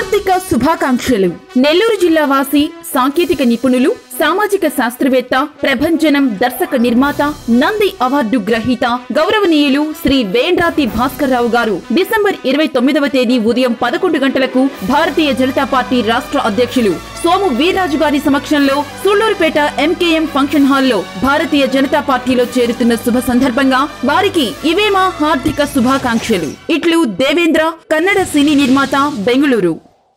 హార్దిక శుభాకాంక్షలు నెల్లూరు జిల్లా వాసి సాంకేతిక నిపుణులు సామాజిక శాస్త్రవేత్త ప్రభంజనం దర్శక నిర్మాత నంది అవార్డు గ్రహీత గౌరవనీయులు శ్రీ వేండ్రాతి భాస్కర్ రావు గారు డిసెంబర్ ఇరవై తొమ్మిదవ తేదీ ఉదయం పదకొండు గంటలకు భారతీయ జనతా పార్టీ రాష్ట్ర అధ్యక్షులు సోము వీర్రాజు గారి సమక్షంలో సూళ్లూరుపేట ఎంకేఎం ఫంక్షన్ హాల్లో భారతీయ జనతా పార్టీలో చేరుతున్న శుభ సందర్భంగా వారికి ఇవే మా హార్దిక శుభాకాంక్షలు ఇట్లు దేవేంద్ర కన్నడ సినీ నిర్మాత Bengaluru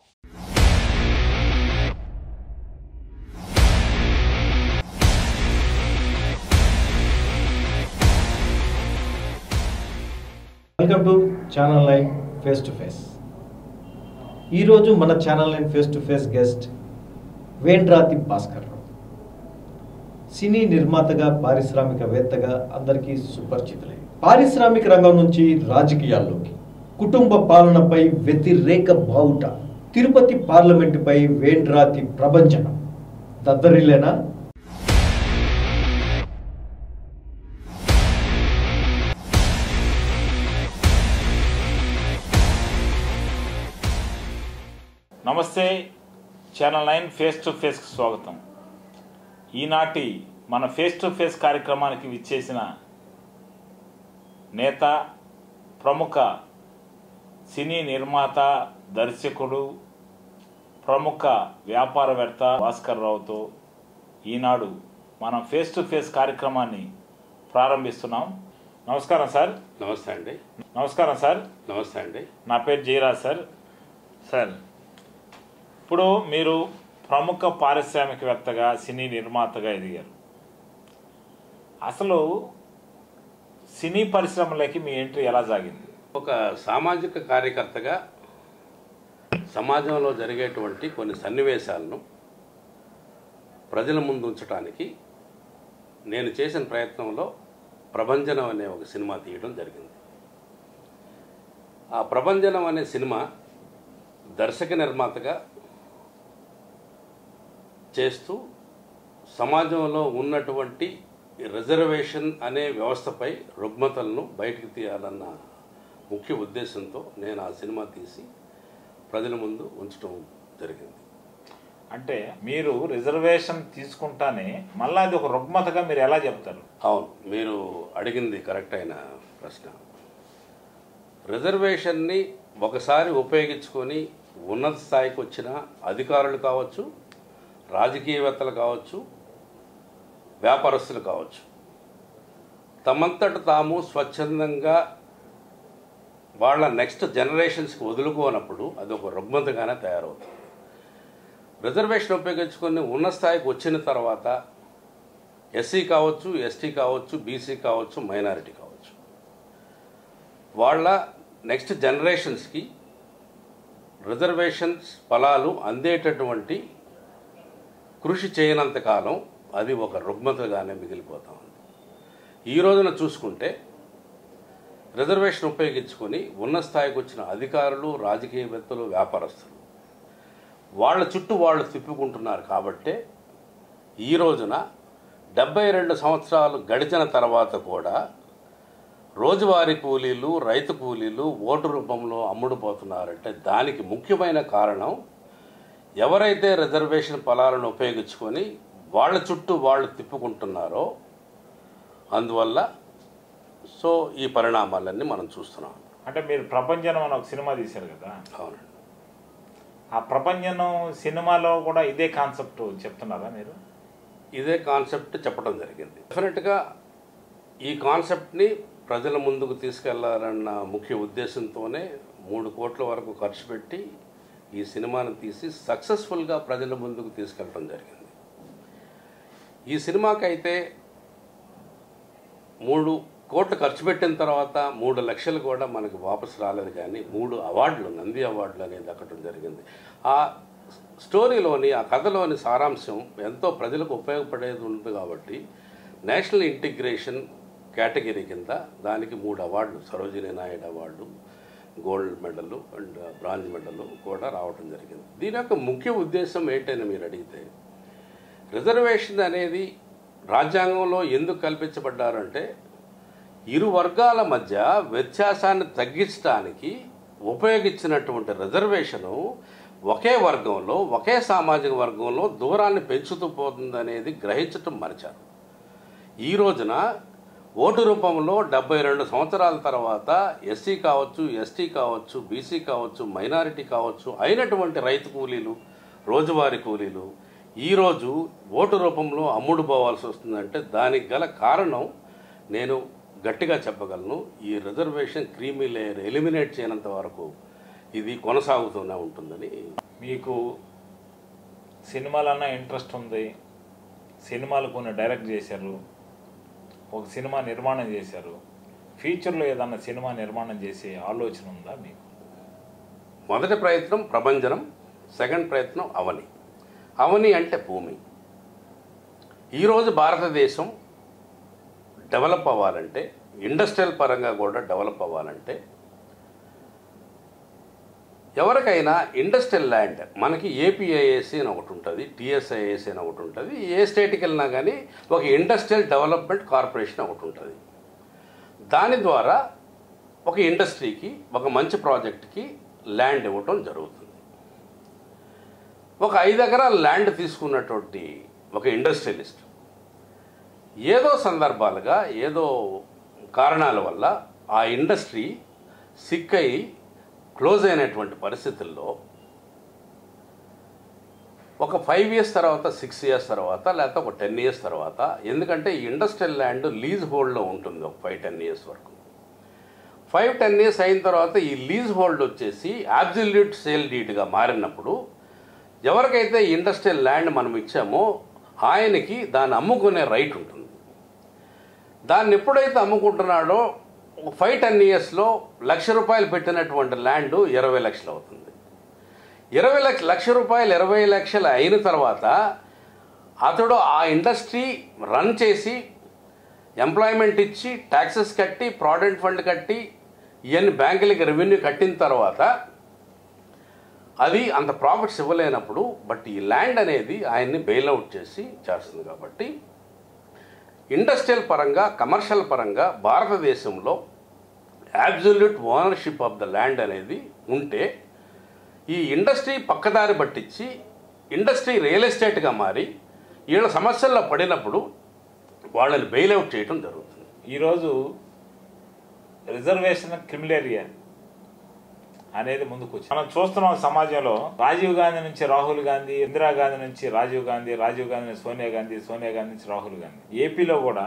welcome to channel line face to face ఈరోజు మన channel line face to face guest Vendrati Bhaskar Rao సినీ నిర్మాతగా పారిశ్రామికవేత్తగా అందరికీ సుపరిచితులే పారిశ్రామిక రంగం నుంచి రాజకీయాల్లోకి కుటుంబ పాలనపై వ్యతిరేక బావుట తిరుపతి పార్లమెంటుపై వేండ్రాతి ప్రభంజనం దద్దరిల్లేనా నమస్తే ఛానల్ నైన్ ఫేస్ టు ఫేస్కి స్వాగతం ఈనాటి మన ఫేస్ టు ఫేస్ కార్యక్రమానికి విచ్చేసిన నేత ప్రముఖ సినీ నిర్మాత దర్శకుడు ప్రముఖ వ్యాపారవేత్త భాస్కర్ రావుతో ఈనాడు మనం ఫేస్ టు ఫేస్ కార్యక్రమాన్ని ప్రారంభిస్తున్నాం నమస్కారం సార్ నమస్తే అండి నమస్కారం సార్ నమస్తే అండి నా పేరు జయరాజ్ సార్ సార్ ఇప్పుడు మీరు ప్రముఖ పారిశ్రామికవేత్తగా సినీ నిర్మాతగా ఎదిగారు అసలు సినీ పరిశ్రమలోకి మీ ఎంట్రీ ఎలా సాగింది ఒక సామాజిక కార్యకర్తగా సమాజంలో జరిగేటువంటి కొన్ని సన్నివేశాలను ప్రజల ముందు ఉంచడానికి నేను చేసిన ప్రయత్నంలో ప్రభంజనం అనే ఒక సినిమా తీయడం జరిగింది ఆ ప్రభంజనం అనే సినిమా దర్శక నిర్మాతగా చేస్తూ సమాజంలో ఉన్నటువంటి రిజర్వేషన్ అనే వ్యవస్థపై రుగ్మతలను బయటకు తీయాలన్న ముఖ్య ఉద్దేశంతో నేను ఆ సినిమా తీసి ప్రజల ముందు ఉంచడం జరిగింది అంటే మీరు రిజర్వేషన్ తీసుకుంటానే మళ్ళీ అది ఒక రుగ్మతగా మీరు ఎలా చెప్తారు అవును మీరు అడిగింది కరెక్ట్ అయిన ప్రశ్న రిజర్వేషన్ని ఒకసారి ఉపయోగించుకొని ఉన్నత స్థాయికి వచ్చిన అధికారులు కావచ్చు రాజకీయవేత్తలు కావచ్చు వ్యాపారస్తులు కావచ్చు తమంతట తాము స్వచ్ఛందంగా వాళ్ళ నెక్స్ట్ జనరేషన్స్కి వదులుకోనప్పుడు అది ఒక రుగ్మతగానే తయారవుతుంది రిజర్వేషన్ ఉపయోగించుకొని ఉన్న స్థాయికి వచ్చిన తర్వాత ఎస్సీ కావచ్చు ఎస్టీ కావచ్చు బీసీ కావచ్చు మైనారిటీ కావచ్చు వాళ్ళ నెక్స్ట్ జనరేషన్స్కి రిజర్వేషన్స్ ఫలాలు అందేటటువంటి కృషి చేయనంత కాలం అది ఒక రుగ్మతగానే మిగిలిపోతా ఉంది ఈ రోజున చూసుకుంటే రిజర్వేషన్ ఉపయోగించుకొని ఉన్న స్థాయికి వచ్చిన అధికారులు రాజకీయవేత్తలు వ్యాపారస్తులు వాళ్ళ చుట్టూ వాళ్ళు తిప్పుకుంటున్నారు కాబట్టే ఈ రోజున డెబ్బై రెండు సంవత్సరాలు గడిచిన తర్వాత కూడా రోజువారీ కూలీలు రైతు కూలీలు ఓటు రూపంలో అమ్ముడుపోతున్నారంటే దానికి ముఖ్యమైన కారణం ఎవరైతే రిజర్వేషన్ ఫలాలను ఉపయోగించుకొని వాళ్ళ చుట్టూ వాళ్ళు తిప్పుకుంటున్నారో అందువల్ల సో ఈ పరిణామాలన్నీ మనం చూస్తున్నాం అంటే మీరు ప్రపంచనం అని ఒక సినిమా తీశారు కదా అవునండి ఆ ప్రపంచనం సినిమాలో కూడా ఇదే కాన్సెప్ట్ చెప్తున్నారా మీరు ఇదే కాన్సెప్ట్ చెప్పడం జరిగింది డెఫినెట్గా ఈ కాన్సెప్ట్ని ప్రజల ముందుకు తీసుకెళ్లాలన్న ముఖ్య ఉద్దేశంతోనే మూడు కోట్ల వరకు ఖర్చు పెట్టి ఈ సినిమాను తీసి సక్సెస్ఫుల్గా ప్రజల ముందుకు తీసుకెళ్ళడం జరిగింది ఈ సినిమాకైతే మూడు కోట్లు ఖర్చు పెట్టిన తర్వాత మూడు లక్షలు కూడా మనకు వాపసు రాలేదు కానీ మూడు అవార్డులు నంది అవార్డులు అనేది దక్కడం జరిగింది ఆ స్టోరీలోని ఆ కథలోని సారాంశం ఎంతో ప్రజలకు ఉపయోగపడేది ఉంది కాబట్టి నేషనల్ ఇంటిగ్రేషన్ కేటగిరీ కింద దానికి మూడు అవార్డులు Sarojini Naidu award gold medal and bronze medal కూడా రావడం జరిగింది దీని యొక్క ముఖ్య ఉద్దేశం ఏంటని మీరు అడిగితే రిజర్వేషన్ అనేది రాజ్యాంగంలో ఎందుకు కల్పించబడ్డారంటే ఇరు వర్గాల మధ్య వ్యత్యాసాన్ని తగ్గించడానికి ఉపయోగించినటువంటి రిజర్వేషను ఒకే వర్గంలో ఒకే సామాజిక వర్గంలో దూరాన్ని పెంచుతూ పోతుందనేది గ్రహించటం మరిచారు ఈ రోజున ఓటు రూపంలో డెబ్బై రెండు సంవత్సరాల తర్వాత ఎస్సీ కావచ్చు ఎస్టీ కావచ్చు బీసీ కావచ్చు మైనారిటీ కావచ్చు అయినటువంటి రైతు కూలీలు రోజువారీ కూలీలు ఈరోజు ఓటు రూపంలో అమ్ముడు పోవాల్సి వస్తుందంటే దానికి గల కారణం నేను గట్టిగా చెప్పగలను ఈ రిజర్వేషన్ క్రీమీ లేయర్ ఎలిమినేట్ చేయనంత వరకు ఇది కొనసాగుతూనే ఉంటుందని మీకు సినిమాలన్నా ఇంట్రెస్ట్ ఉంది సినిమాలు కొన్ని డైరెక్ట్ చేశారు ఒక సినిమా నిర్మాణం చేశారు ఫ్యూచర్లో ఏదన్నా సినిమా నిర్మాణం చేసే ఆలోచన ఉందా మీకు మొదటి ప్రయత్నం ప్రభంజనం సెకండ్ ప్రయత్నం అవని అవని అంటే భూమి ఈరోజు భారతదేశం డెవలప్ అవ్వాలంటే ఇండస్ట్రియల్ పరంగా కూడా డెవలప్ అవ్వాలంటే ఎవరికైనా ఇండస్ట్రియల్ ల్యాండ్ మనకి ఏపీఐఏసి అని ఒకటి ఉంటుంది టిఎస్ఐఏసి అని ఒకటి ఉంటుంది ఏ స్టేట్కి వెళ్ళినా కానీ ఒక ఇండస్ట్రియల్ డెవలప్మెంట్ కార్పొరేషన్ ఒకటి ఉంటుంది దాని ద్వారా ఒక ఇండస్ట్రీకి ఒక మంచి ప్రాజెక్ట్కి ల్యాండ్ ఇవ్వటం జరుగుతుంది ఒక ఐదు ఎకరాల ల్యాండ్ తీసుకున్నటువంటి ఒక ఇండస్ట్రియలిస్ట్ ఏదో సందర్భాలుగా ఏదో కారణాల వల్ల ఆ ఇండస్ట్రీ సిక్ అయి క్లోజ్ అయినటువంటి పరిస్థితుల్లో ఒక ఫైవ్ ఇయర్స్ తర్వాత సిక్స్ ఇయర్స్ తర్వాత లేకపోతే ఒక టెన్ ఇయర్స్ తర్వాత ఎందుకంటే ఈ ఇండస్ట్రియల్ ల్యాండ్ లీజ్ హోల్డ్లో ఉంటుంది ఒక ఫైవ్ టెన్ ఇయర్స్ వరకు ఫైవ్ టెన్ ఇయర్స్ అయిన తర్వాత ఈ లీజ్ హోల్డ్ వచ్చేసి అబ్జల్యూట్ సేల్ డీట్గా మారినప్పుడు ఎవరికైతే ఇండస్ట్రియల్ ల్యాండ్ మనం ఇచ్చామో ఆయనకి దాన్ని అమ్ముకునే రైట్ ఉంటుంది దాన్ని ఎప్పుడైతే అమ్ముకుంటున్నాడో ఒక ఫైవ్ టెన్ ఇయర్స్లో లక్ష రూపాయలు పెట్టినటువంటి ల్యాండ్ ఇరవై లక్షలు అవుతుంది ఇరవై లక్ష లక్ష రూపాయలు ఇరవై లక్షలు అయిన తర్వాత అతడు ఆ ఇండస్ట్రీ రన్ చేసి ఎంప్లాయ్మెంట్ ఇచ్చి ట్యాక్సెస్ కట్టి ప్రావిడెంట్ ఫండ్ కట్టి ఇవన్నీ బ్యాంకులకి రెవెన్యూ కట్టిన తర్వాత అది అంత ప్రాఫిట్స్ ఇవ్వలేనప్పుడు బట్ ఈ ల్యాండ్ అనేది ఆయన్ని బెయిల్అవుట్ చేసి చేస్తుంది కాబట్టి ఇండస్ట్రియల్ పరంగా కమర్షియల్ పరంగా భారతదేశంలో absolute ownership of the land అనేది ఉంటే ఈ ఇండస్ట్రీ పక్కదారి పట్టించి ఇండస్ట్రీ రియల్ ఎస్టేట్గా మారి వీళ్ళ సమస్యల్లో పడినప్పుడు వాళ్ళని బెయిల్అవుట్ చేయడం జరుగుతుంది ఈరోజు రిజర్వేషన్ క్రిమిలేరియా అనేది ముందుకు వచ్చి మనం చూస్తున్నాం సమాజంలో రాజీవ్ గాంధీ నుంచి రాహుల్ గాంధీ ఇందిరాగాంధీ నుంచి రాజీవ్ గాంధీ రాజీవ్ గాంధీ నుంచి సోనియా గాంధీ సోనియా గాంధీ నుంచి రాహుల్ గాంధీ ఏపీలో కూడా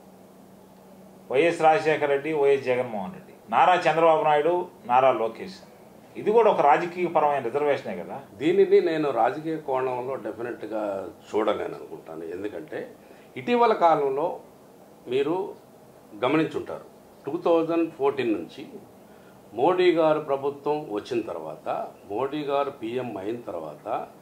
వైఎస్ రాజశేఖర రెడ్డి వైఎస్ జగన్మోహన్ రెడ్డి నారా చంద్రబాబు నాయుడు నారా లోకేష్ ఇది కూడా ఒక రాజకీయ పరమైన రిజర్వేషనే కదా దీనిని నేను రాజకీయ కోణంలో డెఫినెట్గా చూడలేను అనుకుంటాను ఎందుకంటే ఇటీవల కాలంలో మీరు గమనించుంటారు టూ థౌజండ్ ఫోర్టీన్ నుంచి మోడీ గారు ప్రభుత్వం వచ్చిన తర్వాత మోడీ గారు పిఎం అయిన తర్వాత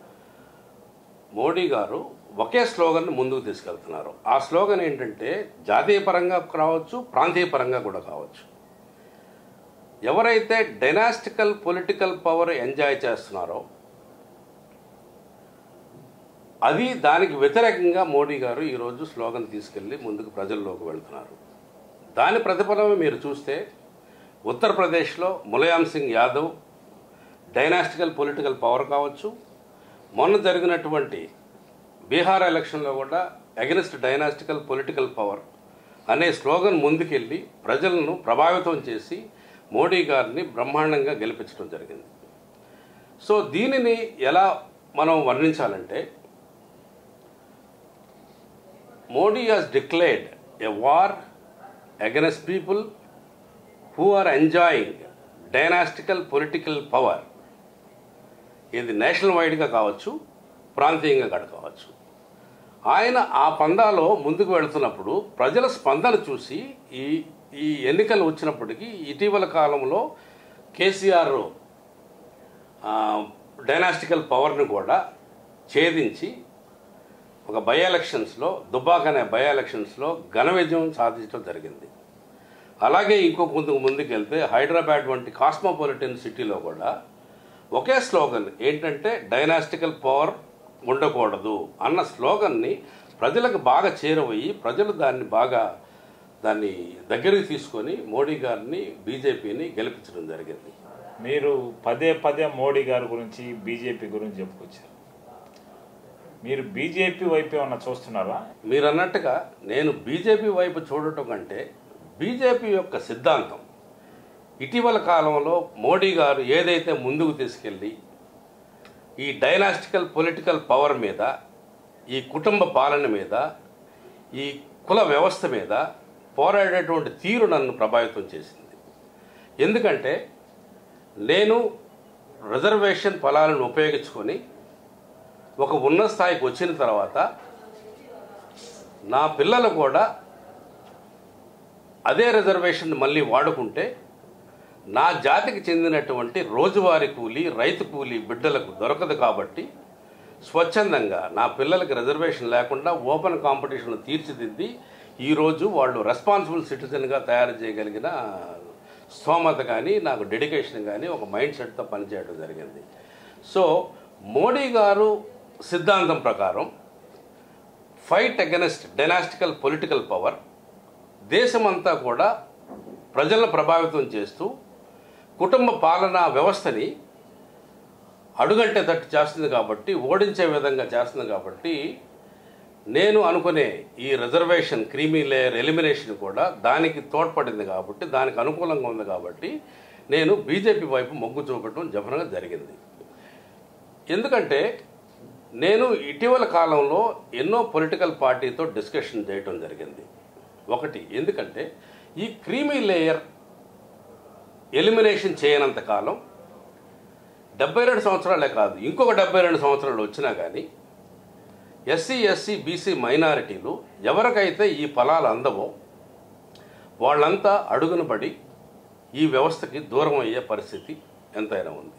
మోడీ గారు ఒకే స్లోగన్ ముందుకు తీసుకెళ్తున్నారు ఆ స్లోగన్ ఏంటంటే జాతీయ పరంగా కావచ్చు ప్రాంతీయ పరంగా కూడా కావచ్చు ఎవరైతే డైనాస్టికల్ పొలిటికల్ పవర్ ఎంజాయ్ చేస్తున్నారో అది దానికి వ్యతిరేకంగా మోడీ గారు ఈరోజు స్లోగన్ తీసుకెళ్ళి ముందుకు ప్రజల్లోకి వెళ్తున్నారు దాని ప్రతిఫలమే మీరు చూస్తే ఉత్తరప్రదేశ్లో Mulayam Singh Yadav dynastical political power కావచ్చు మొన్న జరిగినటువంటి బీహార్ ఎలక్షన్లో కూడా అగెనిస్ట్ డైనాస్టికల్ పొలిటికల్ పవర్ అనే స్లోగన్ ముందుకెళ్ళి ప్రజలను ప్రభావితం చేసి మోడీ గారిని బ్రహ్మాండంగా గెలిపించడం జరిగింది సో దీనిని ఎలా మనం వర్ణించాలంటే Modi has declared a war against people who are enjoying dynastical political power ఇది నేషనల్ వైడ్గా కావచ్చు ప్రాంతీయంగా కూడా కావచ్చు ఆయన ఆ పందాలో ముందుకు వెళుతున్నప్పుడు ప్రజల స్పందన చూసి ఈ ఈ ఎన్నికలు వచ్చినప్పటికీ ఇటీవల కాలంలో కేసీఆర్ ఆ, డైనాస్టికల్ పవర్ని కూడా ఛేదించి ఒక బై ఎలక్షన్స్లో దుబాక్ అనే బై ఎలక్షన్స్లో ఘన విజయం సాధించడం జరిగింది అలాగే ఇంకో ముందుకు ముందుకెళ్తే హైదరాబాద్ వంటి కాస్మోపాలిటన్ సిటీలో కూడా ఒకే స్లోగన్ ఏంటంటే డైనాస్టికల్ పవర్ ఉండకూడదు అన్న స్లోగన్ని ప్రజలకు బాగా చేరువయ్యి ప్రజలు దాన్ని బాగా దాన్ని దగ్గరికి తీసుకొని మోడీ గారిని బీజేపీని గెలిపించడం జరిగింది మీరు పదే పదే మోడీ గారి గురించి బీజేపీ గురించి చెప్పుకొచ్చారు మీరు బీజేపీ వైపు ఏమన్నా చూస్తున్నారా మీరు అన్నట్టుగా నేను బీజేపీ వైపు చూడటం కంటే బీజేపీ యొక్క సిద్ధాంతం ఇటీవల కాలంలో మోడీ గారు ఏదైతే ముందుకు తీసుకెళ్ళి ఈ డైనాస్టికల్ పొలిటికల్ పవర్ మీద ఈ కుటుంబ పాలన మీద ఈ కుల వ్యవస్థ మీద పోరాడేటువంటి తీరు నన్ను ప్రభావితం చేసింది ఎందుకంటే నేను రిజర్వేషన్ ఫలాలను ఉపయోగించుకొని ఒక ఉన్నత స్థాయికి వచ్చిన తర్వాత నా పిల్లలు కూడా అదే రిజర్వేషన్ మళ్ళీ వాడుకుంటే నా జాతికి చెందినటువంటి రోజువారీ కూలీ రైతు కూలీ బిడ్డలకు దొరకదు కాబట్టి స్వచ్ఛందంగా నా పిల్లలకి రిజర్వేషన్ లేకుండా ఓపెన్ కాంపిటీషన్ తీర్చిదిద్ది ఈరోజు వాళ్ళు రెస్పాన్సిబుల్ సిటిజన్గా తయారు చేయగలిగిన స్తోమత కానీ నాకు డెడికేషన్ కానీ ఒక మైండ్ సెట్తో పనిచేయడం జరిగింది సో మోడీ గారు సిద్ధాంతం ప్రకారం fight against dynastical political power దేశమంతా కూడా ప్రజలను ప్రభావితం చేస్తూ కుటుంబ పాలనా వ్యవస్థని అడుగంటే తట్టు చేస్తుంది కాబట్టి ఓడించే విధంగా చేస్తుంది కాబట్టి నేను అనుకునే ఈ రిజర్వేషన్ క్రీమీ లేయర్ ఎలిమినేషన్ కూడా దానికి తోడ్పడింది కాబట్టి దానికి అనుకూలంగా ఉంది కాబట్టి నేను బీజేపీ వైపు మొగ్గు చూపటం జపనగా జరిగింది ఎందుకంటే నేను ఇటీవల కాలంలో ఎన్నో పొలిటికల్ పార్టీతో డిస్కషన్ చేయటం జరిగింది ఒకటి ఎందుకంటే ఈ క్రీమీ లేయర్ ఎలిమినేషన్ చేయనంత కాలం డెబ్బై రెండు సంవత్సరాలే కాదు ఇంకొక డెబ్బై రెండు సంవత్సరాలు వచ్చినా కానీ ఎస్సీ ఎస్సీ బీసీ మైనారిటీలు ఎవరికైతే ఈ ఫలాలు అందవో వాళ్ళంతా అడుగున పడి ఈ వ్యవస్థకి దూరం అయ్యే పరిస్థితి ఎంతైనా ఉంది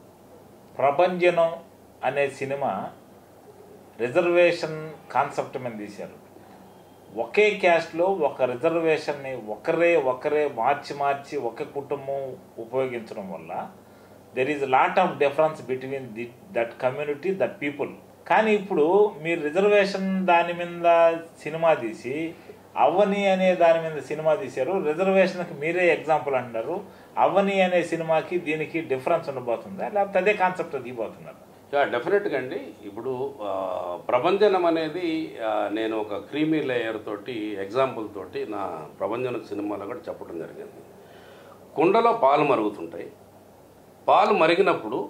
ప్రభంజనం అనే సినిమా రిజర్వేషన్ కాన్సెప్ట్ మీద తీశారు ఒకే క్యాస్ట్లో ఒక రిజర్వేషన్ని ఒకరే ఒకరే మార్చి మార్చి ఒక కుటుంబం ఉపయోగించడం వల్ల there is lot of difference between the that community that people కానీ ఇప్పుడు మీరు రిజర్వేషన్ దాని మీద సినిమా తీసి అవ్వని అనే దాని మీద సినిమా తీశారు రిజర్వేషన్కి మీరే ఎగ్జాంపుల్ అంటున్నారు అవ్వని అనే సినిమాకి దీనికి డిఫరెన్స్ ఉండబోతుందా లేకపోతే అదే కాన్సెప్ట్ దిగిపోతున్నారు యా డెఫినెట్గా అండి ఇప్పుడు ఆ, ప్రభంజనం అనేది ఆ, నేను ఒక క్రీమీ లేయర్ తోటి ఎగ్జాంపుల్ తోటి నా ప్రభంజనం సినిమాలో కూడా చెప్పడం జరిగింది కుండలో పాలు మరుగుతుంటాయి పాలు మరిగినప్పుడు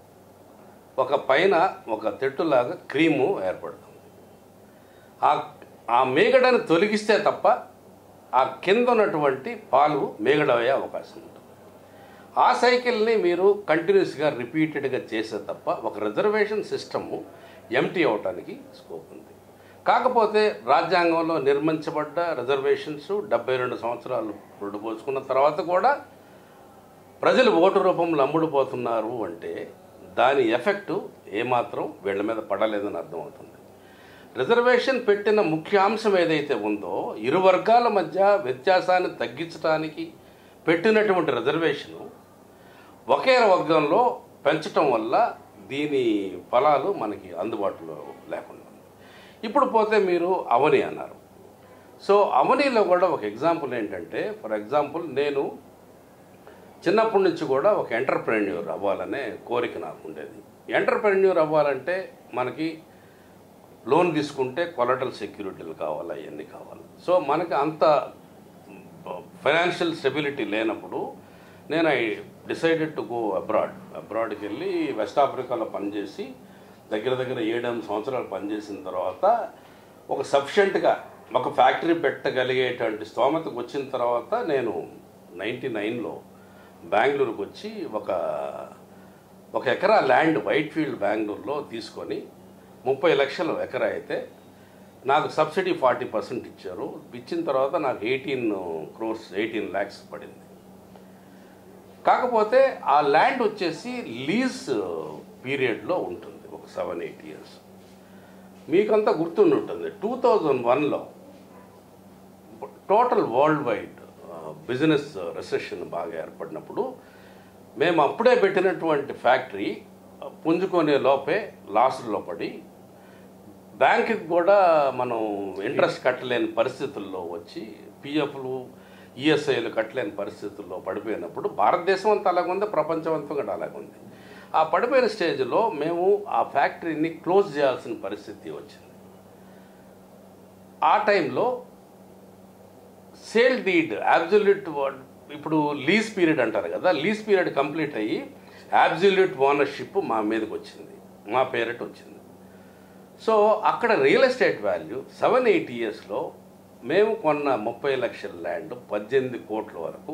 ఒక పైన ఒక తెట్టులాగా క్రీము ఏర్పడుతుంది ఆ ఆ మేగడని తొలగిస్తే తప్ప ఆ కింద ఉన్నటువంటి పాలు మేగడయ్యే అవకాశం ఉంటుంది ఆ సైకిల్ని మీరు కంటిన్యూస్గా రిపీటెడ్గా చేసే తప్ప ఒక రిజర్వేషన్ సిస్టము ఎంటీ అవటానికి స్కోప్ ఉంది కాకపోతే రాజ్యాంగంలో నిర్మించబడ్డ రిజర్వేషన్స్ డెబ్బై రెండు సంవత్సరాలు పొడిపోసుకున్న తర్వాత కూడా ప్రజలు ఓటు రూపంలో అమ్ముడుపోతున్నారు అంటే దాని ఎఫెక్టు ఏమాత్రం వీళ్ళ మీద పడలేదని అర్థమవుతుంది రిజర్వేషన్ పెట్టిన ముఖ్య అంశం ఏదైతే ఉందో ఇరు వర్గాల మధ్య వ్యత్యాసాన్ని తగ్గించడానికి పెట్టినటువంటి రిజర్వేషను ఒకే వర్గంలో పెంచటం వల్ల దీని ఫలాలు మనకి అందుబాటులో లేకుండా ఉంది. ఇప్పుడు పోతే మీరు అవని అన్నారు సో అవనీలో కూడా ఒక ఎగ్జాంపుల్ ఏంటంటే ఫర్ ఎగ్జాంపుల్ నేను చిన్నప్పటి నుంచి కూడా ఒక ఎంటర్ప్రెన్యూర్ అవ్వాలనే కోరిక నాకు ఉండేది ఎంటర్ప్రెన్యూర్ అవ్వాలంటే మనకి లోన్ తీసుకుంటే కొలటల్ సెక్యూరిటీలు కావాలి అవన్నీ కావాలి సో మనకి అంత ఫైనాన్షియల్ స్టెబిలిటీ లేనప్పుడు నేను I decided to go abroad అబ్రాడ్కి వెళ్ళి వెస్ట్ ఆఫ్రికాలో పనిచేసి దగ్గర దగ్గర ఏడెనిమిది సంవత్సరాలు పనిచేసిన తర్వాత ఒక సఫిషియెంట్గా ఒక ఫ్యాక్టరీ పెట్టగలిగేటువంటి స్తోమతకు వచ్చిన తర్వాత నేను నైంటీ నైన్లో బెంగళూరుకు వచ్చి ఒక ఒక ఎకరా ల్యాండ్ వైట్ ఫీల్డ్ బెంగళూరులో తీసుకొని ముప్పై లక్షలు ఎకరా అయితే నాకు సబ్సిడీ ఫార్టీ పర్సెంట్ ఇచ్చారు ఇచ్చిన తర్వాత నాకు ఎయిటీన్ క్రోర్స్ ఎయిటీన్ ల్యాక్స్ పడింది కాకపోతే ఆ ల్యాండ్ వచ్చేసి లీజ్ పీరియడ్లో ఉంటుంది ఒక సెవెన్ ఎయిట్ ఇయర్స్ మీకంతా గుర్తుండి ఉంటుంది టూ థౌజండ్ వన్లో total world wide business recession బాగా ఏర్పడినప్పుడు మేము అప్పుడే పెట్టినటువంటి ఫ్యాక్టరీ పుంజుకునే లోపే లాస్లో పడి బ్యాంకుకి కూడా మనం ఇంట్రెస్ట్ కట్టలేని పరిస్థితుల్లో వచ్చి పిఎఫ్లు ఈఎస్ఐలు కట్టలేని పరిస్థితుల్లో పడిపోయినప్పుడు భారతదేశం అంతా అలాగుంది ప్రపంచం అంతా కూడా అలాగుంది ఆ పడిపోయిన స్టేజ్లో మేము ఆ ఫ్యాక్టరీని క్లోజ్ చేయాల్సిన పరిస్థితి వచ్చింది ఆ టైంలో సేల్ డీడ్ అబ్జల్యూట్ ఇప్పుడు లీజ్ పీరియడ్ అంటారు కదా లీజ్ పీరియడ్ కంప్లీట్ అయ్యి అబ్జల్యూట్ ఓనర్షిప్ మా మీదకి వచ్చింది మా పేరెట్ వచ్చింది సో అక్కడ real estate value seven eight ఇయర్స్లో మేము కొన్న ముప్పై లక్షల ల్యాండ్ పద్దెనిమిది కోట్ల వరకు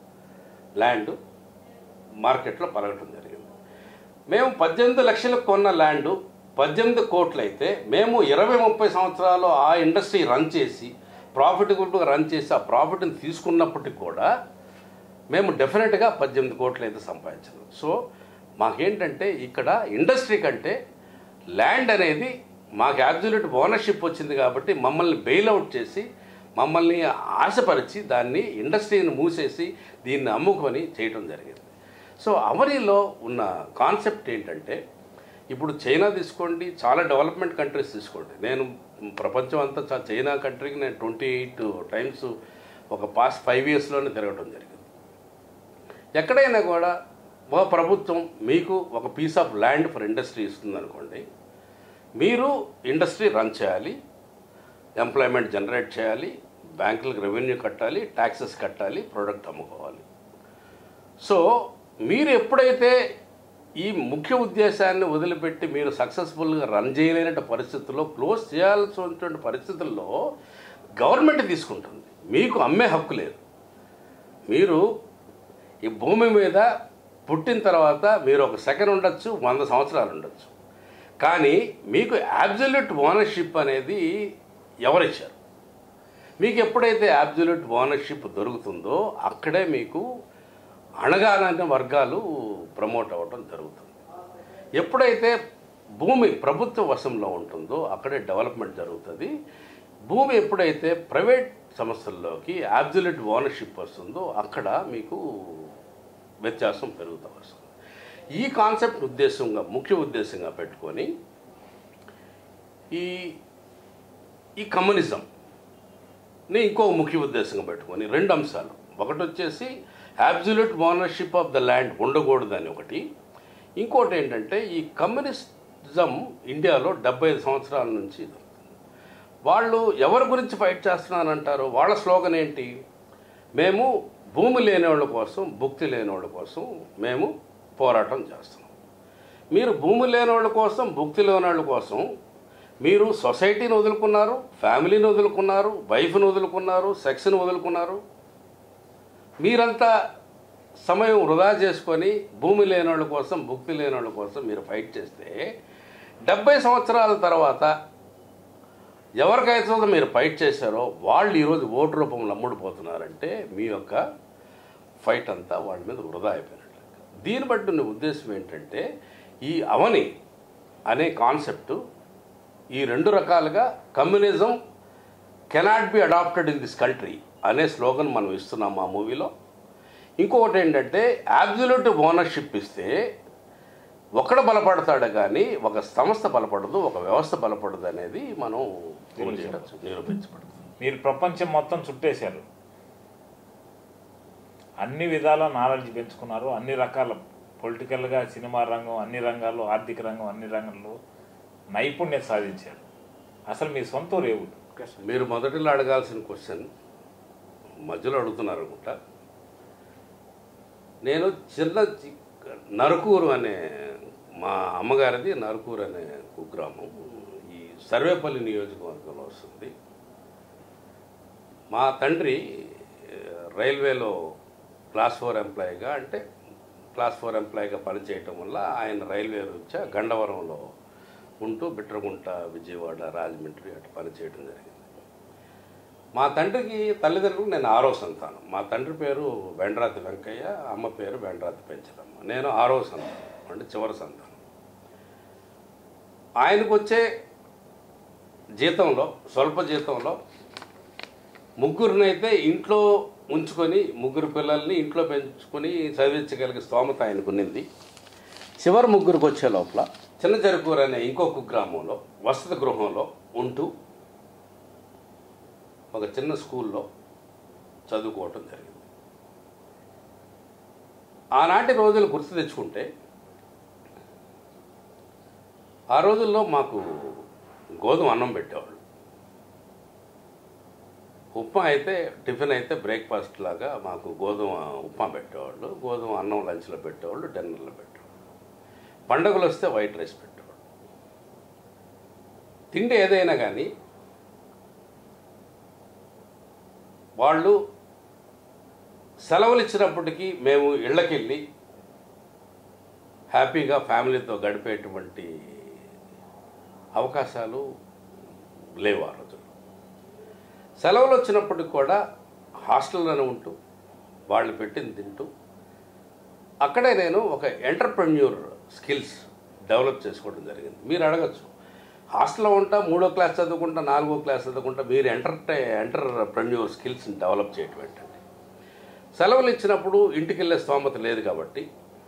ల్యాండ్ మార్కెట్లో పలగటం జరిగింది మేము పద్దెనిమిది లక్షలకు కొన్న ల్యాండ్ పద్దెనిమిది కోట్లు అయితే మేము ఇరవై ముప్పై సంవత్సరాలు ఆ ఇండస్ట్రీ రన్ చేసి ప్రాఫిటబుల్గా రన్ చేసి ఆ ప్రాఫిట్ని తీసుకున్నప్పటికి కూడా మేము డెఫినెట్గా పద్దెనిమిది కోట్లు అయితే సంపాదించాం సో మాకేంటంటే ఇక్కడ ఇండస్ట్రీ కంటే ల్యాండ్ అనేది మాకు యాబ్జల్యూట్ ఓనర్షిప్ వచ్చింది కాబట్టి మమ్మల్ని బెయిల్అవుట్ చేసి మమ్మల్ని ఆశపరిచి దాన్ని ఇండస్ట్రీని మూసేసి దీన్ని అమ్ముకొని చేయటం జరిగింది సో అవనిలో ఉన్న కాన్సెప్ట్ ఏంటంటే ఇప్పుడు చైనా తీసుకోండి చాలా డెవలప్మెంట్ కంట్రీస్ తీసుకోండి నేను ప్రపంచం అంతా చా- చైనా కంట్రీకి నేను ట్వంటీ ఎయిట్ టైమ్స్ ఒక పాస్ట్ ఫైవ్ ఇయర్స్లోనే తిరగడం జరిగింది ఎక్కడైనా కూడా ఒక ప్రభుత్వం మీకు ఒక piece of land for industry ఇస్తుంది అనుకోండి మీరు ఇండస్ట్రీ రన్ చేయాలి ఎంప్లాయ్మెంట్ జనరేట్ చేయాలి బ్యాంకులకు రెవెన్యూ కట్టాలి ట్యాక్సెస్ కట్టాలి ప్రోడక్ట్ అమ్ముకోవాలి సో మీరు ఎప్పుడైతే ఈ ముఖ్య ఉద్దేశాన్ని వదిలిపెట్టి మీరు సక్సెస్ఫుల్గా రన్ చేయలేని పరిస్థితుల్లో క్లోజ్ చేయాల్సినటువంటి పరిస్థితుల్లో గవర్నమెంట్ తీసుకుంటుంది మీకు అమ్మే హక్కు లేదు మీరు ఈ భూమి మీద పుట్టిన తర్వాత మీరు ఒక సెకండ్ ఉండొచ్చు వంద సంవత్సరాలు ఉండొచ్చు కానీ మీకు యాబ్జల్యూట్ ఓనర్షిప్ అనేది ఎవరిచ్చారు మీకు ఎప్పుడైతే యాబ్జల్యూట్ ఓనర్షిప్ దొరుకుతుందో అక్కడే మీకు అణగానని వర్గాలు ప్రమోట్ అవ్వడం జరుగుతుంది ఎప్పుడైతే భూమి ప్రభుత్వ వశంలో ఉంటుందో అక్కడే డెవలప్మెంట్ జరుగుతుంది భూమి ఎప్పుడైతే ప్రైవేట్ సంస్థల్లోకి యాబ్జల్యూట్ ఓనర్షిప్ వస్తుందో అక్కడ మీకు వ్యత్యాసం పెరుగుతూ వస్తుంది ఈ కాన్సెప్ట్ ఉద్దేశంగా ముఖ్య ఉద్దేశంగా పెట్టుకొని ఈ ఈ కమ్యూనిజంని ఇంకో ముఖ్య ఉద్దేశంగా పెట్టుకొని రెండు అంశాలు ఒకటి వచ్చేసి absolute ownership of the land ఉండకూడదని ఒకటి ఇంకోటి ఏంటంటే ఈ కమ్యూనిజం ఇండియాలో డెబ్బై ఐదు సంవత్సరాల నుంచి ఇది. వాళ్ళు ఎవరి గురించి ఫైట్ చేస్తున్నారంటారు వాళ్ళ స్లోగన్ ఏంటి మేము భూమి లేని వాళ్ళ కోసం భుక్తి లేని వాళ్ళ కోసం మేము పోరాటం చేస్తున్నాం మీరు భూమి లేని వాళ్ళ కోసం భుక్తి లేని వాళ్ళ కోసం మీరు సొసైటీని వదులుకున్నారు ఫ్యామిలీని వదులుకున్నారు వైఫ్ని వదులుకున్నారు సెక్స్ని వదులుకున్నారు మీరంతా సమయం వృధా చేసుకొని భూమి లేని వాళ్ళ కోసం భుక్తి లేని వాళ్ళ కోసం మీరు ఫైట్ చేస్తే డెబ్బై సంవత్సరాల తర్వాత ఎవరికైతే మీరు ఫైట్ చేశారో వాళ్ళు ఈరోజు ఓటు రూపంలో అమ్ముడుపోతున్నారంటే మీ యొక్క ఫైట్ అంతా వాళ్ళ మీద వృధా అయిపోయినట్లు దీన్ని బట్టి ఉన్న ఉద్దేశం ఏంటంటే ఈ అవని అనే కాన్సెప్ట్ ఈ రెండు రకాలుగా communism cannot be adapted in this country అనే స్లోగన్ మనం ఇస్తున్నాం ఆ మూవీలో ఇంకొకటి ఏంటంటే అబ్జల్యూట్ ఓనర్షిప్ ఇస్తే ఒకడు బలపడతాడు కానీ ఒక సంస్థ బలపడదు ఒక వ్యవస్థ బలపడదు అనేది మనం నిరూపించవచ్చు నిరూపించబడుతుంది మీరు ప్రపంచం మొత్తం చుట్టేశారు అన్ని విధాల నాలెడ్జ్ పెంచుకున్నారు అన్ని రకాల పొలిటికల్గా సినిమా రంగం అన్ని రంగాల్లో ఆర్థిక రంగం అన్ని రంగాల్లో నైపుణ్యత సాధించారు అసలు మీ సొంత ఊరు ఏ ఊరు మీరు మొదటిలో అడగాల్సిన క్వశ్చన్ మధ్యలో అడుగుతున్నారు అనుకుంటా నేను చిన్న చి- నరకూరు అనే మా అమ్మగారిది నరకూరు అనే కుగ్రామం ఈ సర్వేపల్లి నియోజకవర్గంలో వస్తుంది మా తండ్రి ఆ, రైల్వేలో క్లాస్ ఫోర్ ఎంప్లాయీగా అంటే క్లాస్ ఫోర్ ఎంప్లాయీగా పనిచేయటం వల్ల ఆయన రైల్వే రీత్యా గండవరంలో ఉంటూ బిట్రగుంట విజయవాడ రాజమండ్రి అటు పనిచేయడం జరిగింది మా తండ్రికి తల్లిదండ్రులకు నేను ఆరో సంతానం మా తండ్రి పేరు వెండ్రాతి వెంకయ్య అమ్మ పేరు వెండ్రాతి పెంచలమ్మ నేను ఆరో సంతానం అంటే చివరి సంతానం ఆయనకు వచ్చే జీతంలో స్వల్ప జీతంలో ముగ్గురినైతే ఇంట్లో ఉంచుకొని ముగ్గురు పిల్లల్ని ఇంట్లో పెంచుకొని చదివించగలిగే స్తోమత ఆయనకు ఉన్నింది చివరి ముగ్గురికి వచ్చే లోపల చిన్న జరుకూరు అనే ఇంకొక గ్రామంలో వసతి గృహంలో ఉంటూ ఒక చిన్న స్కూల్లో చదువుకోవటం జరిగింది ఆనాటి రోజులు గుర్తు తెచ్చుకుంటే ఆ రోజుల్లో మాకు గోధుమ అన్నం పెట్టేవాళ్ళు ఉప్మా అయితే టిఫిన్ అయితే బ్రేక్ఫాస్ట్ లాగా మాకు గోధుమ ఉప్మా పెట్టేవాళ్ళు గోధుమ అన్నం లంచ్లో పెట్టేవాళ్ళు డిన్నర్లో పెట్టేవాళ్ళు పండగలు వస్తే వైట్ రైస్ పెట్టేవాళ్ళు తిండి ఏదైనా కానీ వాళ్ళు సెలవులు ఇచ్చినప్పటికీ మేము ఇళ్ళకెళ్ళి హ్యాపీగా ఫ్యామిలీతో గడిపేటువంటి అవకాశాలు లేవు ఆ రోజుల్లో సెలవులు వచ్చినప్పటికి కూడా హాస్టల్లోనే ఉంటూ వాళ్ళు పెట్టింది తింటూ అక్కడే నేను ఒక ఎంటర్ప్రెన్యూర్ స్కిల్స్ డెవలప్ చేసుకోవడం జరిగింది మీరు అడగచ్చు హాస్టల్లో ఉంటా మూడో క్లాస్ చదువుకుంటా నాలుగో క్లాస్ చదువుకుంటా మీరు ఎంటర్టై ఎంటర్ప్రెన్యూర్ స్కిల్స్ని డెవలప్ చేయటం ఏంటండి సెలవులు ఇచ్చినప్పుడు ఇంటికి వెళ్ళే స్తోమత లేదు కాబట్టి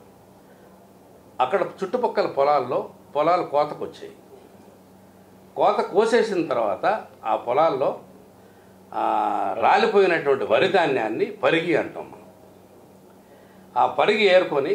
అక్కడ చుట్టుపక్కల పొలాల్లో పొలాలు కోతకు వచ్చాయి కోత కోసేసిన తర్వాత ఆ పొలాల్లో ఆ, రాలిపోయినటువంటి వరి ధాన్యాన్ని పరిగి అంటాం మనం ఆ పరిగి ఏరుకొని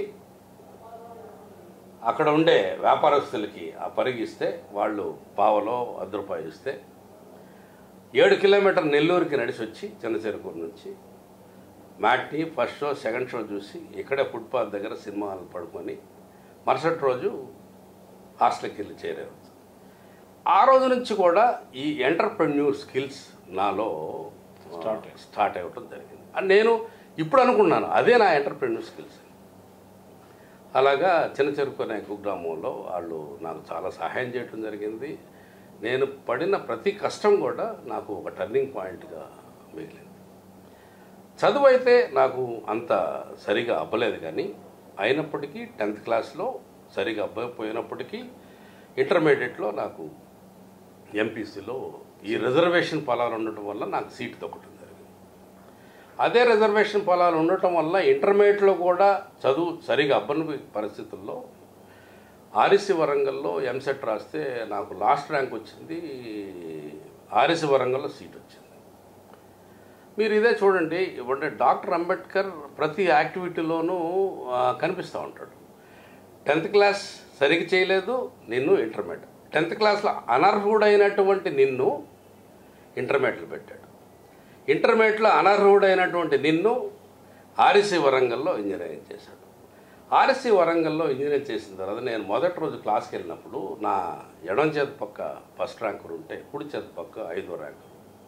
అక్కడ ఉండే వ్యాపారస్తులకి ఆ పరిగి ఇస్తే వాళ్ళు పావలో అర్ధ రూపాయలు ఇస్తే ఏడు కిలోమీటర్ నెల్లూరుకి నడిచి వచ్చి చిన్న చెరుకూరు నుంచి matinee first show second show చూసి ఇక్కడే ఫుట్పాత్ దగ్గర సినిమా హాల్ పడుకొని మరుసటి రోజు హాస్టల్కి వెళ్ళి చేరేవచ్చు ఆ రోజు నుంచి కూడా ఈ ఎంటర్ప్రెన్యూర్ స్కిల్స్ నాలో Start అయ్యాయి. స్టార్ట్ అవ్వటం జరిగింది అండ్ నేను ఇప్పుడు అనుకున్నాను అదే నా ఎంటర్ప్రెన్యూర్ స్కిల్స్ అలాగా చిన్న చెరుకు అనే కుగ్రామంలో వాళ్ళు నాకు చాలా సహాయం చేయడం జరిగింది నేను పడిన ప్రతి కష్టం కూడా నాకు ఒక టర్నింగ్ పాయింట్గా మిగిలింది చదువు అయితే నాకు అంత సరిగా అవ్వలేదు కానీ అయినప్పటికీ టెన్త్ క్లాస్లో సరిగా అవ్వకపోయినప్పటికీ ఇంటర్మీడియట్లో నాకు ఎంపీసీలో ఈ రిజర్వేషన్ పొలాలు ఉండటం వల్ల నాకు సీట్ దొక్కటం జరిగింది అదే రిజర్వేషన్ పొలాలు ఉండటం వల్ల ఇంటర్మీడియట్లో కూడా చదువు సరిగా అవ్వని పరిస్థితుల్లో ఆర్ఎస్సి వరంగల్లో ఎంసెట్ రాస్తే నాకు లాస్ట్ ర్యాంక్ వచ్చింది ఆర్ఎస్సి వరంగల్లో సీట్ వచ్చింది మీరు ఇదే చూడండి ఇవ్వండి డాక్టర్ అంబేద్కర్ ప్రతి యాక్టివిటీలోనూ ఆ, కనిపిస్తూ ఉంటాడు టెన్త్ క్లాస్ సరిగ్గా చేయలేదు నిన్ను ఇంటర్మీడియట్ టెన్త్ క్లాస్లో అనర్హుడైనటువంటి నిన్ను ఇంటర్మీడియట్లో పెట్టాడు ఇంటర్మీడియట్లో అనర్హుడైనటువంటి నిన్ను ఆర్ఎస్సి వరంగల్లో ఇంజనీరింగ్ చేశాడు ఆర్ఎస్సి వరంగల్లో ఇంజనీరింగ్ చేసిన తర్వాత నేను మొదటి రోజు క్లాస్కి వెళ్ళినప్పుడు నా ఎడం చేతి పక్క ఫస్ట్ ర్యాంకర్ ఉంటే కుడి చేతి పక్క ఐదో ర్యాంకర్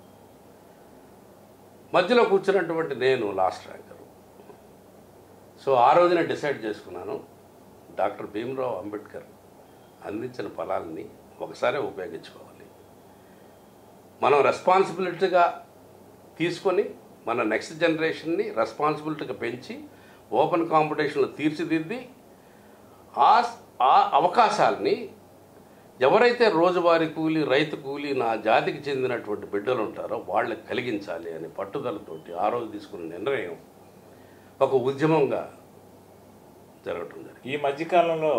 మధ్యలో కూర్చున్నటువంటి నేను లాస్ట్ ర్యాంకరు సో ఆ రోజున డిసైడ్ చేసుకున్నాను డాక్టర్ భీమరావు అంబేద్కర్ అందించిన ఫలాల్ని ఒకసారి ఉపయోగించుకోవాలి మనం రెస్పాన్సిబిలిటీగా తీసుకొని మన నెక్స్ట్ జనరేషన్ని రెస్పాన్సిబిలిటీగా పెంచి ఓపెన్ కాంపిటీషన్లో తీర్చిదిద్ది ఆ ఆ అవకాశాలని ఎవరైతే రోజువారీ కూలి రైతు కూలి నా జాతికి చెందినటువంటి బిడ్డలు ఉంటారో వాళ్ళకి కలిగించాలి అనే పట్టుదలతోటి ఆ రోజు తీసుకున్న నిర్ణయం ఒక ఉద్యమంగా జరగటం జరిగింది ఈ మధ్యకాలంలో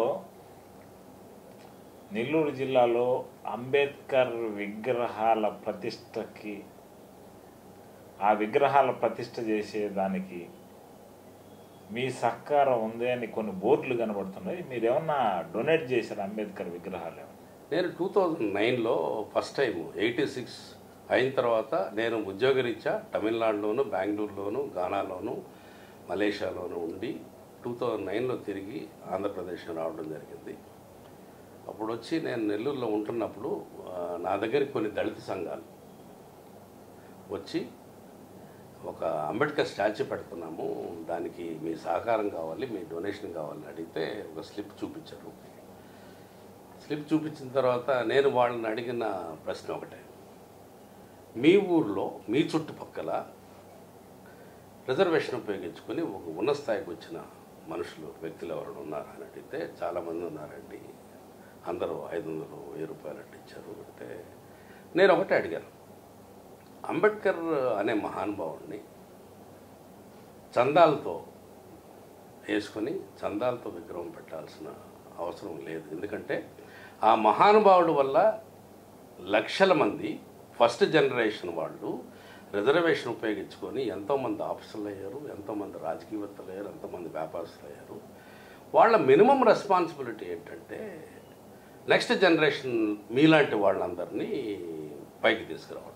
నెల్లూరు జిల్లాలో అంబేద్కర్ విగ్రహాల ప్రతిష్టకి ఆ విగ్రహాల ప్రతిష్ట చేసేదానికి మీ సహకారం ఉంది అని కొన్ని బోర్డులు కనబడుతున్నాయి మీరు ఏమన్నా డొనేట్ చేశారు అంబేద్కర్ విగ్రహాలు ఏమన్నా? నేను టూ థౌజండ్ నైన్లో ఫస్ట్ టైం ఎయిటీ సిక్స్ అయిన తర్వాత నేను ఉద్యోగరీత్యా తమిళనాడులోను బెంగళూరులోను గానాలోను మలేషియాలోను ఉండి టూ థౌజండ్ నైన్లో తిరిగి ఆంధ్రప్రదేశ్ రావడం జరిగింది అప్పుడు వచ్చి నేను నెల్లూరులో ఉంటున్నప్పుడు ఆ, నా దగ్గరికి కొన్ని దళిత సంఘాలు వచ్చి ఒక అంబేద్కర్ స్టాచ్యూ పెడుతున్నాము దానికి మీ సహకారం కావాలి మీ డొనేషన్ కావాలని అడిగితే ఒక స్లిప్ చూపించారు స్లిప్ చూపించిన తర్వాత నేను వాళ్ళని అడిగిన ప్రశ్న ఒకటే మీ ఊర్లో మీ చుట్టుపక్కల రిజర్వేషన్ ఉపయోగించుకొని ఒక ఉన్నత స్థాయికి వచ్చిన మనుషులు వ్యక్తులు ఎవరైనా ఉన్నారా అని అడిగితే చాలామంది ఉన్నారండి అందరూ ఐదు వందలు వెయ్యి రూపాయలు అట్టు ఇచ్చారు అంటే నేను ఒకటే అడిగాను అంబేద్కర్ అనే మహానుభావుడిని చందాలతో వేసుకొని చందాలతో విగ్రహం పెట్టాల్సిన అవసరం లేదు ఎందుకంటే ఆ మహానుభావుడు వల్ల లక్షల మంది ఫస్ట్ జనరేషన్ వాళ్ళు రిజర్వేషన్ ఉపయోగించుకొని ఎంతోమంది ఆఫీసర్లు అయ్యారు ఎంతోమంది రాజకీయవేత్తలు అయ్యారు ఎంతోమంది వ్యాపారస్తులు అయ్యారు వాళ్ళ మినిమం రెస్పాన్సిబిలిటీ ఏంటంటే నెక్స్ట్ జనరేషన్ మీలాంటి వాళ్ళందరినీ పైకి తీసుకురావడం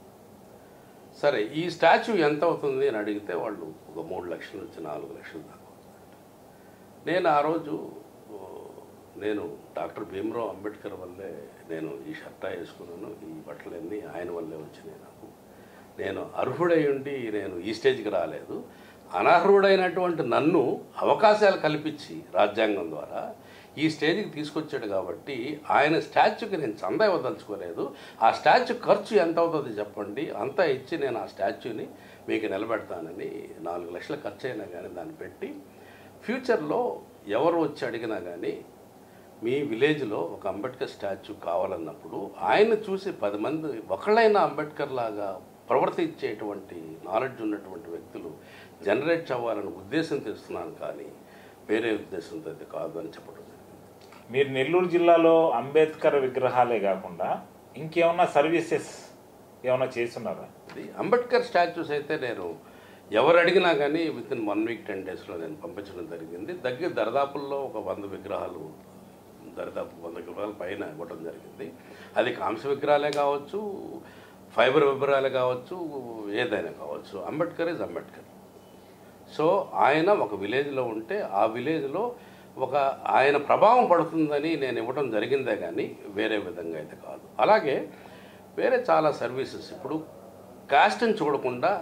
సరే ఈ స్టాచ్యూ ఎంత అవుతుంది అని అడిగితే వాళ్ళు ఒక మూడు లక్షల నుంచి నాలుగు లక్షల దాకా అవుతుందంట. నేను ఆ రోజు ఓ, నేను డాక్టర్ భీమరావు అంబేద్కర్ వల్లే నేను ఈ షర్టా వేసుకున్నాను ఈ బట్టలన్నీ ఆయన వల్లే వచ్చినాయి నాకు నేను అర్హుడై ఉండి నేను ఈ స్టేజ్కి రాలేదు అనర్హుడైనటువంటి నన్ను అవకాశాలు కల్పించి రాజ్యాంగం ద్వారా ఈ స్టేజ్కి తీసుకొచ్చాడు కాబట్టి ఆయన స్టాచ్యూకి నేను చందా ఇవ్వదలుచుకోలేదు ఆ స్టాచ్యూ ఖర్చు ఎంత అవుతుంది చెప్పండి అంతా ఇచ్చి నేను ఆ స్టాచ్యూని మీకు నిలబెడతానని నాలుగు లక్షల ఖర్చు అయినా కానీ దాన్ని పెట్టి ఫ్యూచర్లో ఎవరు వచ్చి అడిగినా కానీ మీ విలేజ్లో ఒక అంబేద్కర్ స్టాచ్యూ కావాలన్నప్పుడు ఆయన చూసి పది మంది ఒకళ్ళైనా అంబేద్కర్ లాగా ప్రవర్తించేటువంటి నాలెడ్జ్ ఉన్నటువంటి వ్యక్తులు జనరేట్ అవ్వాలనే ఉద్దేశం తెస్తున్నాను కానీ వేరే ఉద్దేశంతో అయితే కాదు అని చెప్పడం జరిగింది. మీరు నెల్లూరు జిల్లాలో అంబేద్కర్ విగ్రహాలే కాకుండా ఇంకేమన్నా సర్వీసెస్ ఏమైనా చేస్తున్నారా ఇది అంబేద్కర్ స్టాచ్యూస్ అయితే నేను ఎవరు అడిగినా కానీ with in one week ten డేస్లో నేను పంపించడం జరిగింది దగ్గర దరిదాపుల్లో ఒక వంద విగ్రహాలు దరిదాపు వంద విగ్రహాల పైన ఇవ్వడం జరిగింది అది కాంస్య విగ్రహాలే కావచ్చు ఫైబర్ విగ్రహాలే కావచ్చు ఏదైనా కావచ్చు అంబేద్కర్ ఇస్ అంబేద్కర్ సో ఆయన ఒక విలేజ్లో ఉంటే ఆ విలేజ్లో ఒక ఆయన ప్రభావం పడుతుందని నేను ఇవ్వడం జరిగిందే కానీ వేరే విధంగా అయితే కాదు అలాగే వేరే చాలా సర్వీసెస్ ఇప్పుడు కాస్ట్ని చూడకుండా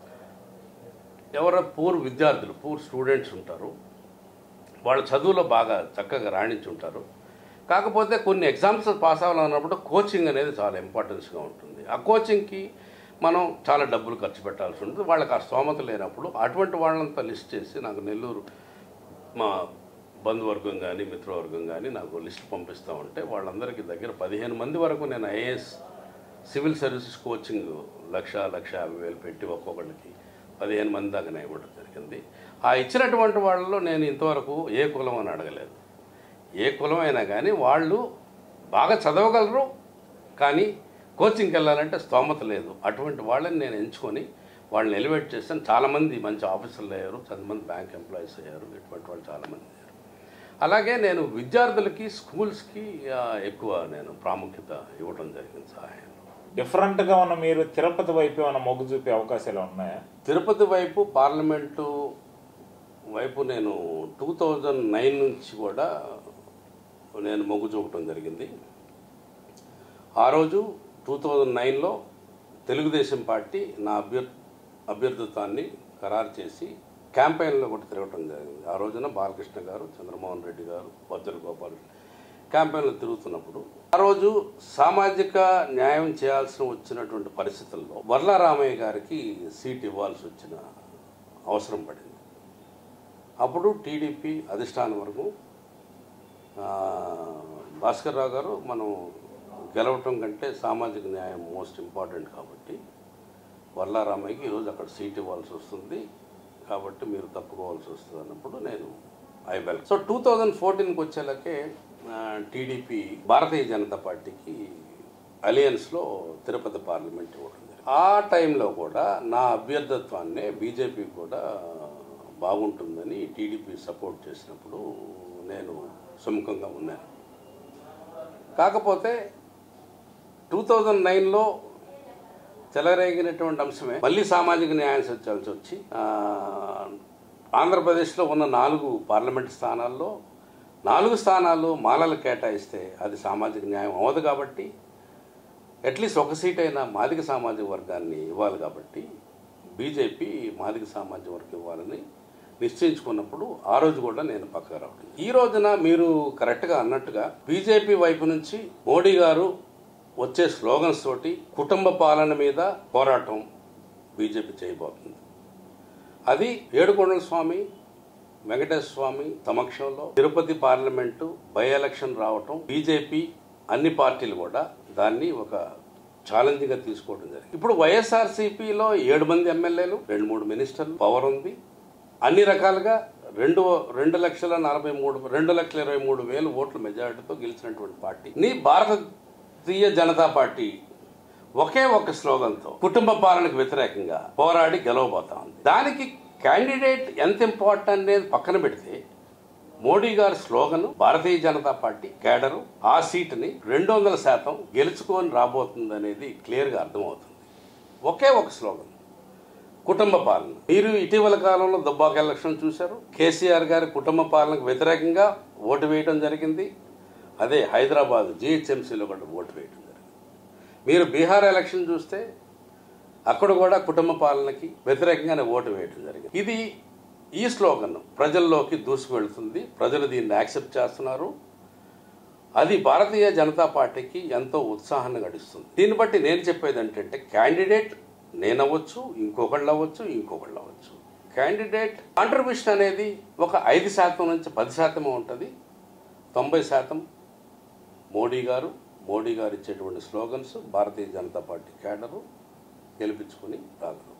ఎవరో పూర్ విద్యార్థులు పూర్ స్టూడెంట్స్ ఉంటారు వాళ్ళ చదువులో బాగా చక్కగా రాణించి ఉంటారు కాకపోతే కొన్ని ఎగ్జామ్స్ పాస్ అవ్వాలన్నప్పుడు కోచింగ్ అనేది చాలా ఇంపార్టెన్స్గా ఉంటుంది ఆ కోచింగ్కి మనం చాలా డబ్బులు ఖర్చు పెట్టాల్సి ఉంటుంది వాళ్ళకి ఆ స్తోమత లేనప్పుడు అటువంటి వాళ్ళంతా లిస్ట్ చేసి నాకు నెల్లూరు మా బంధువర్గం కానీ మిత్రవర్గం కానీ నాకు లిస్ట్ పంపిస్తూ ఉంటే వాళ్ళందరికీ దగ్గర పదిహేను మంది వరకు నేను IAS civil services coaching lakh lakh యాభై వేలు పెట్టి ఒక్కొక్కళ్ళకి పదిహేను మంది దాకా నేను ఇవ్వడం జరిగింది ఆ ఇచ్చినటువంటి వాళ్ళలో నేను ఇంతవరకు ఏ కులం అని అడగలేదు ఏ కులం అయినా కానీ వాళ్ళు బాగా చదవగలరు కానీ కోచింగ్కి వెళ్ళాలంటే స్తోమత లేదు అటువంటి వాళ్ళని నేను ఎంచుకొని వాళ్ళని ఎలివేట్ చేస్తాను చాలామంది మంచి ఆఫీసర్లు అయ్యారు చాలామంది బ్యాంక్ ఎంప్లాయీస్ అయ్యారు ఇటువంటి వాళ్ళు చాలామంది అయ్యారు అలాగే నేను విద్యార్థులకి స్కూల్స్కి ఆ, ఎక్కువ నేను ప్రాముఖ్యత ఇవ్వడం జరిగింది సహాయం డిఫరెంట్గా ఉన్న మీరు తిరుపతి వైపు ఏమైనా మొగ్గు చూపే అవకాశాలు ఉన్నాయా తిరుపతి వైపు పార్లమెంటు వైపు నేను టూ థౌజండ్ నైన్ నుంచి కూడా నేను మొగ్గు చూపటం జరిగింది ఆ రోజు టూ థౌజండ్ నైన్లో తెలుగుదేశం పార్టీ నా అభ్యర్ అభ్యర్థిత్వాన్ని ఖరారు చేసి క్యాంపెయిన్లో కూడా తిరగటం జరిగింది ఆ రోజున బాలకృష్ణ గారు చంద్రమోహన్ రెడ్డి గారు బొజ్జల గోపాల్ క్యాంపెయిన్లో తిరుగుతున్నప్పుడు ఆ రోజు సామాజిక న్యాయం చేయాల్సిన వచ్చినటువంటి పరిస్థితుల్లో వర్ల రామయ్య గారికి సీట్ ఇవ్వాల్సి వచ్చిన అవసరం పడింది అప్పుడు టీడీపీ అధిష్టానం వరకు ఆ, భాస్కర్ రావు గారు మనం గెలవటం కంటే సామాజిక న్యాయం మోస్ట్ ఇంపార్టెంట్ కాబట్టి వర్లారామయ్యకి ఈరోజు అక్కడ సీట్ ఇవ్వాల్సి వస్తుంది కాబట్టి మీరు తప్పుకోవాల్సి వస్తుంది అన్నప్పుడు నేను I well so two thousand ఫోర్టీన్కి వచ్చేలాకే టీడీపీ భారతీయ జనతా పార్టీకి అలయన్స్లో తిరుపతి పార్లమెంట్ ఇవ్వడం జరిగింది. ఆ టైంలో కూడా నా అభ్యర్థత్వాన్నే బీజేపీ కూడా బాగుంటుందని టీడీపీ సపోర్ట్ చేసినప్పుడు నేను సుముఖంగా ఉన్నాను కాకపోతే టూ థౌజండ్ నైన్లో చెలరేగినటువంటి అంశమే మళ్ళీ సామాజిక న్యాయం సత్యాల్సి వచ్చి ఆ, ఆంధ్రప్రదేశ్లో ఉన్న నాలుగు పార్లమెంట్ స్థానాల్లో నాలుగు స్థానాలు మాలలు కేటాయిస్తే అది సామాజిక న్యాయం అవ్వదు కాబట్టి అట్లీస్ట్ ఒక సీట్ అయినా మాదిక సామాజిక వర్గాన్ని ఇవ్వాలి కాబట్టి బీజేపీ మాదిక సామాజిక వర్గం ఇవ్వాలని నిశ్చయించుకున్నప్పుడు ఆ రోజు కూడా నేను పక్కకు రావడం ఈ రోజున మీరు కరెక్ట్గా అన్నట్టుగా బీజేపీ వైపు నుంచి మోడీ గారు వచ్చే స్లోగన్స్ తోటి కుటుంబ పాలన మీద పోరాటం బీజేపీ చేయబోతుంది అది ఏడుకొండల స్వామి వెంకటేశ్వర స్వామి సమక్షంలో తిరుపతి పార్లమెంటు బై ఎలక్షన్ రావటం బీజేపీ అన్ని పార్టీలు కూడా దాన్ని ఒక ఛాలెంజ్గా తీసుకోవడం జరిగింది ఇప్పుడు వైఎస్ఆర్సీపీలో ఏడు మంది ఎమ్మెల్యేలు రెండు మూడు మినిస్టర్లు పవర్ ఉంది అన్ని రకాలుగా రెండు రెండు లక్షల నలభై మూడు రెండు లక్షల ఇరవై మూడు వేలు ఓట్ల మెజారిటీతో గెలిచినటువంటి పార్టీ నీ భారతీయ జనతా పార్టీ ఒకే ఒక స్లోగన్తో కుటుంబ పాలనకు వ్యతిరేకంగా పోరాడి గెలవబోతా ఉంది దానికి క్యాండిడేట్ ఎంత ఇంపార్టెంట్ అనేది పక్కన పెడితే మోడీ గారి slogan Bharatiya Janata party cadre ఆ సీటుని రెండు వందల శాతం గెలుచుకొని రాబోతుంది అనేది క్లియర్గా అర్థమవుతుంది ఒకే ఒక స్లోగన్ కుటుంబ పాలన మీరు ఇటీవల కాలంలో దుబ్బాక ఎలక్షన్ చూశారు కేసీఆర్ గారి కుటుంబ పాలనకు వ్యతిరేకంగా ఓటు వేయడం జరిగింది అదే హైదరాబాద్ జిహెచ్ఎంసీలో కూడా ఓటు వేయడం జరిగింది మీరు బీహార్ ఎలక్షన్ చూస్తే అక్కడ కూడా కుటుంబ పాలనకి వ్యతిరేకంగానే ఓటు వేయడం జరిగింది ఇది ఈ స్లోగన్ ప్రజల్లోకి దూసుకువెళ్తుంది ప్రజలు దీన్ని యాక్సెప్ట్ చేస్తున్నారు అది భారతీయ జనతా పార్టీకి ఎంతో ఉత్సాహాన్ని గడిస్తుంది దీన్ని బట్టి నేను చెప్పేది ఏంటంటే క్యాండిడేట్ నేనవ్వచ్చు ఇంకొకళ్ళు అవ్వచ్చు ఇంకొకళ్ళు అవ్వచ్చు క్యాండిడేట్ కాంట్రిబ్యూషన్ అనేది ఒక ఐదు శాతం నుంచి పది శాతమే ఉంటుంది తొంభై శాతం మోడీ గారు మోడీ గారు ఇచ్చేటువంటి slogans Bharatiya Janata party cadre గెలిపించుకొని రాగలరు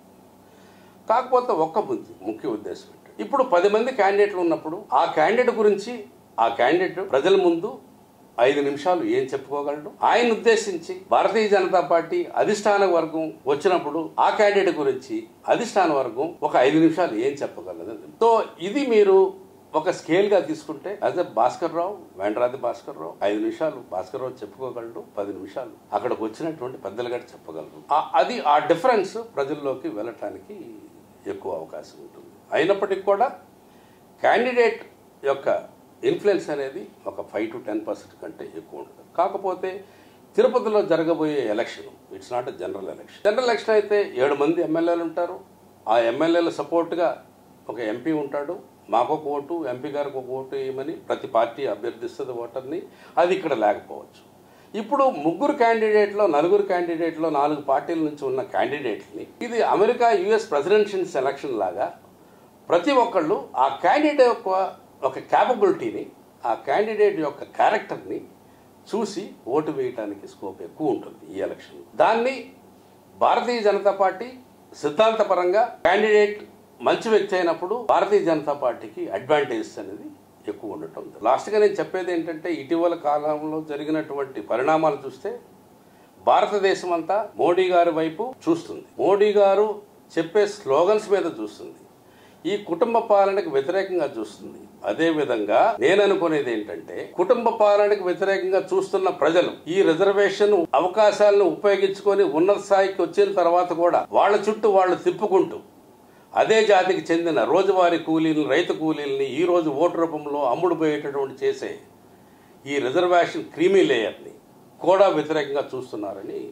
కాకపోతే ఒక్క బుద్ధి ముఖ్య ఉద్దేశం ఏంటి ఇప్పుడు పది మంది క్యాండిడేట్లు ఉన్నప్పుడు ఆ క్యాండిడేట్ గురించి ఆ క్యాండిడేట్ ప్రజల ముందు ఐదు నిమిషాలు ఏం చెప్పుకోగలడు ఆయన ఉద్దేశించి భారతీయ జనతా పార్టీ అధిష్టాన వర్గం వచ్చినప్పుడు ఆ క్యాండిడేట్ గురించి అధిష్టాన వర్గం ఒక ఐదు నిమిషాలు ఏం చెప్పగలదు సో ఇది మీరు ఒక స్కేల్ గా తీసుకుంటే యాజ్ ఎ భాస్కర్ రావు వెంటరాది భాస్కర్ రావు ఐదు నిమిషాలు భాస్కర్ రావు చెప్పుకోగలడు పది నిమిషాలు అక్కడికి వచ్చినటువంటి పెద్దలు గారు చెప్పగలరు ఆ- అది ఆ డిఫరెన్స్ ప్రజల్లోకి వెళ్ళటానికి ఎక్కువ అవకాశం ఉంటుంది అయినప్పటికీ కూడా క్యాండిడేట్ యొక్క ఇన్ఫ్లుయెన్స్ అనేది ఒక ఫైవ్ టు టెన్ పర్సెంట్ కంటే ఎక్కువ ఉంటుంది కాకపోతే తిరుపతిలో జరగబోయే election it's not a general election general election అయితే ఏడు మంది ఎమ్మెల్యేలు ఉంటారు ఆ ఎమ్మెల్యేల సపోర్ట్గా ఒక ఎంపీ ఉంటాడు మాకు ఒక ఓటు ఎంపీ గారికి ఒక ఓటు వేయమని ప్రతి పార్టీ అభ్యర్థిస్తుంది ఓటర్ని అది ఇక్కడ లేకపోవచ్చు ఇప్పుడు ముగ్గురు క్యాండిడేట్లో నలుగురు క్యాండిడేట్లో నాలుగు పార్టీల నుంచి ఉన్న క్యాండిడేట్ని ఇది అమెరికా యుఎస్ ప్రెసిడెన్షియల్ సెలక్షన్ లాగా ప్రతి ఒక్కళ్ళు ఆ క్యాండిడేట్ యొక్క ఒక క్యాపబిలిటీని ఆ క్యాండిడేట్ యొక్క క్యారెక్టర్ని చూసి ఓటు వేయడానికి స్కోప్ ఎక్కువ ఉంటుంది ఈ ఎలక్షన్ దాన్ని భారతీయ జనతా పార్టీ సిద్ధాంతపరంగా క్యాండిడేట్ మంచి వ్యక్తి అయినప్పుడు భారతీయ జనతా పార్టీకి అడ్వాంటేజెస్ అనేది ఎక్కువ ఉండటం లాస్ట్గా నేను చెప్పేది ఏంటంటే ఇటీవల కాలంలో జరిగినటువంటి పరిణామాలు చూస్తే భారతదేశం అంతా మోడీ గారి వైపు చూస్తుంది మోడీ గారు చెప్పే స్లోగన్స్ మీద చూస్తుంది ఈ కుటుంబ పాలనకు వ్యతిరేకంగా చూస్తుంది అదే విధంగా నేను అనుకునేది ఏంటంటే కుటుంబ పాలనకు వ్యతిరేకంగా చూస్తున్న ప్రజలు ఈ రిజర్వేషన్ అవకాశాలను ఉపయోగించుకొని ఉన్నత స్థాయికి వచ్చిన తర్వాత కూడా వాళ్ళ చుట్టూ వాళ్ళు తిప్పుకుంటూ అదే జాతికి చెందిన రోజువారీ కూలీలను రైతు కూలీలని ఈ రోజు ఓటు రూపంలో అమ్ముడు పోయేటటువంటి చేసే ఈ రిజర్వేషన్ క్రీమీ లేయర్ని కూడా వ్యతిరేకంగా చూస్తున్నారని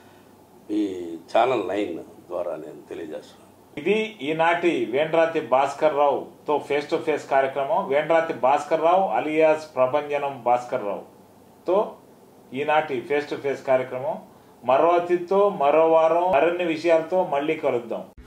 ఈ ఛానల్ నైన్ ద్వారా నేను తెలియజేస్తున్నాను ఇది ఈనాటి వేండ్రాతి భాస్కర్ రావు తో ఫేస్ టు ఫేస్ కార్యక్రమం వేండ్రాతి భాస్కర్ రావు అలియాస్ ప్రభంజనం భాస్కర్ రావు తో ఈనాటి ఫేస్ టు ఫేస్ కార్యక్రమం మరో అతిథితో మరో వారం మరిన్ని విషయాలతో మళ్ళీ కలుద్దాం